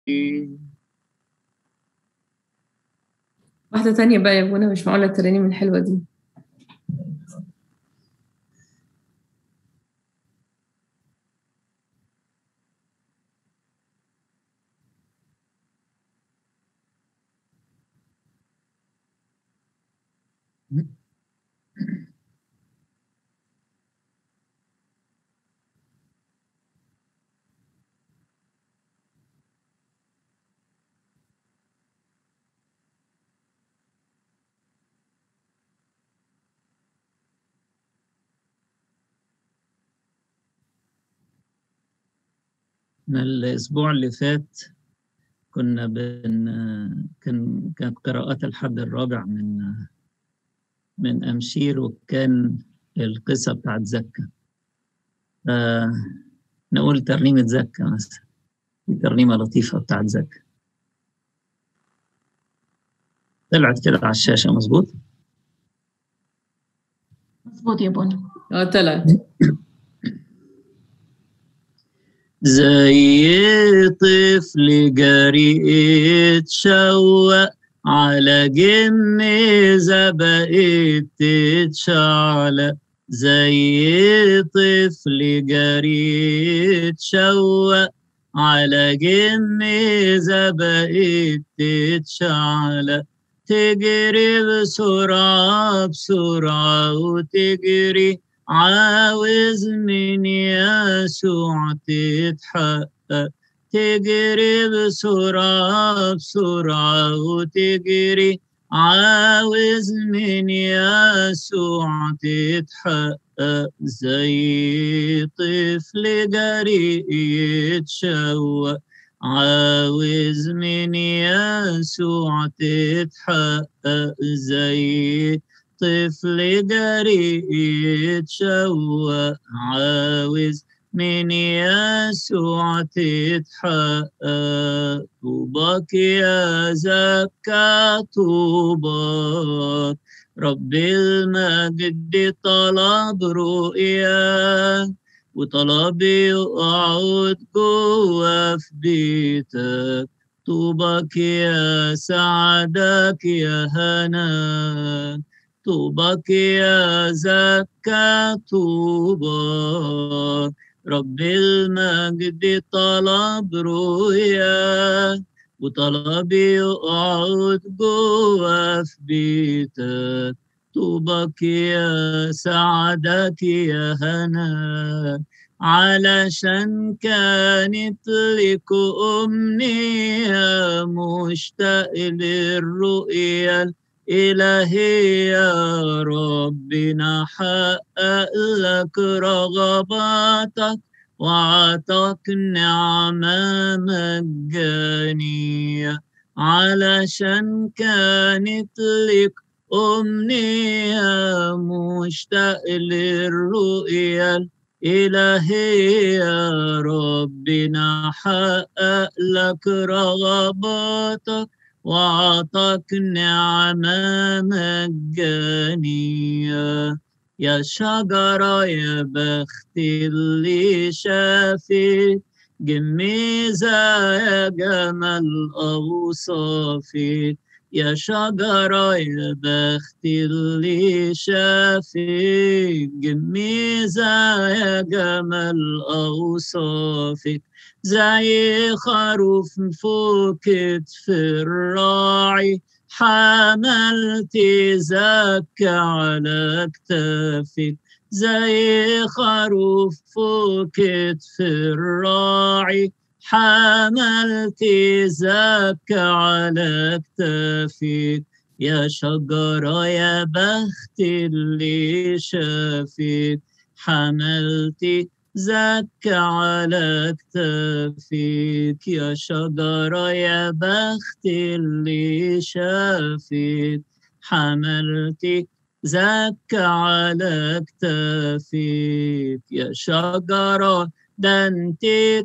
واحدة تانية بقى يا بونا مش معقولة الترانيم الحلوة دي احنا الاسبوع اللي فات كنا بن كان كانت قراءات الحد الرابع من من امشير وكان القصه بتاعت زكا ف- نقول ترنيمه زكا مثلا دي ترنيمه لطيفه بتاعت زكا طلعت كده على الشاشه مظبوط مظبوط يا بونا اه طلعت زي طفل جريء اتشوق على جميزة بقيت تتشعلق زي طفل جريء اتشوق على جميزة بقيت تتشعلق تجري بسرعة بسرعة وتجري عاوز من يسوع تتحقق تجري بسرعة بسرعة وتجري عاوز من يسوع تتحقق زي طفل جريء يتشوق عاوز من يسوع تتحقق زي طفل جريء يتشوق عاوز من يسوع تتحقق طوبك يا زكا طوبك رب المجد طلب رؤيا وطلب يقعد جوا في بيتك طوبك يا سعدك يا هناك طوبك يا زكا طوبك رب المجد طلب رؤيا وطلب يقعد جوا في بيتك طوبك يا سعدك يا هناك علشان كانت لك أمنية مشتاق للرؤيا إلهي يا ربنا حقق لك رغباتك وعطاك نعمة مجانية علشان كانت لك أمنية مشتاق للرؤيا إلهي يا ربنا حقق لك رغباتك وعطاك نعمة مجانية يا شجرة يا بخت اللي شافت جميزة يا جمال أوصافك يا شجرة يا بخت اللي شافك جميزة يا جمال أوصافك زي خروف فوق كتف الراعي حملت زكى على كتافك زي خروف فوق كتف الراعي حملت زكى على كتافك يا شجرة يا بخت اللي شافك حملت زكى على كتافك يا شجرة يا بخت اللي شافك حملت زكى على كتافك يا شجرة ده انت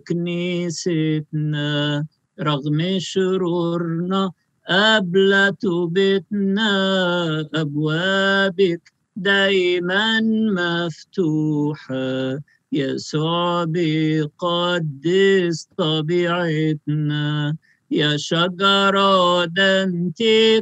كنيستنا رغم شرورنا قبل توبتنا أبوابك دايما مفتوحة يسوع بيقدس طبيعتنا يا شجرة ده انت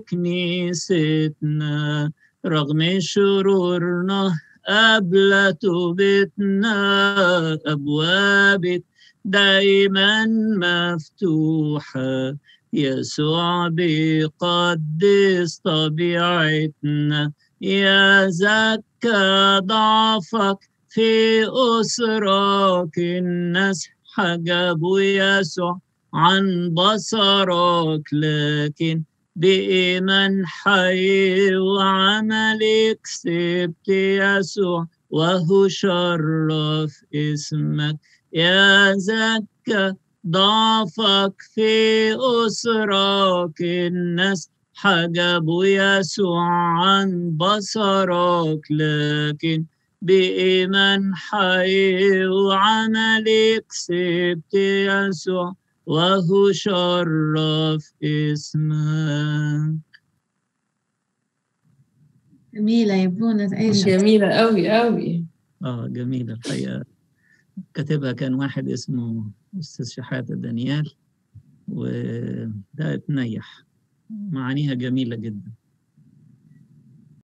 كنيستنا رغم شرورنا قبل توبتنا أبوابك دايما مفتوحة يسوع بيقدس طبيعتنا يا زكى ضعفك في أسرك الناس حجبوا يسوع عن بصرك لكن بإيمان حي وعملك كسبت يسوع وهو شرف اسمك يا زكى ضعفك في أسرك الناس حجبوا يسوع عن بصرك لكن بإيمان حي وعملك كسبت يسوع وهو شرف اسمك جميلة يا بونا تعيش جميلة قوي قوي اه جميلة الحقيقة كاتبها كان واحد اسمه أستاذ شحاتة دانيال وده اتنيح معانيها جميلة جدا